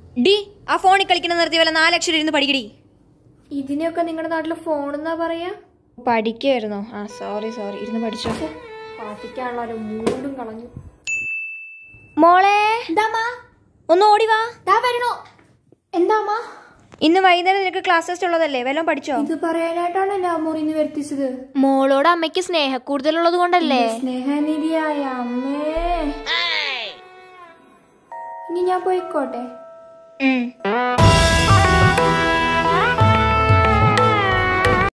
D ആ ഫോണിൽ കളിക്കുന്ന നിർത്തി വല്ല നാലക്ഷരം ഇരുന്ന് പഠിക്കടി ഇതിനെയൊക്കെ നിങ്ങളുടെ നാട്ടിൽ ഫോണെന്നാ പറയാ പഠിക്കുമായിരുന്നോ ആ സോറി സോറി ഇരുന്ന് പഠിച്ചോ പാട്ടിക്കാനുള്ള ഒരു മൂണ്ടും കളഞ്ഞു മോളെ എന്താമാ ഒന്ന് ഓടി വാ ദാ വരണോ എന്താമാ ഇന്ന് വൈകുന്നേരം നിനക്ക് ക്ലാസ് ടെസ്റ്റ് ഉള്ളതല്ലേ വല്ലതും പഠിച്ചോ ഇത് പറയാനായിട്ടാണ് ഞാൻ മുറിന്ന് വരുത്തിച്ചത് മോളോട് അമ്മയ്ക്ക് സ്നേഹ കൂടുതലുള്ളത് കൊണ്ടല്ലേ സ്നേഹനിധിയായ അമ്മേ ഇനി ഞാൻ പോയിക്കോട്ടെ ഉം.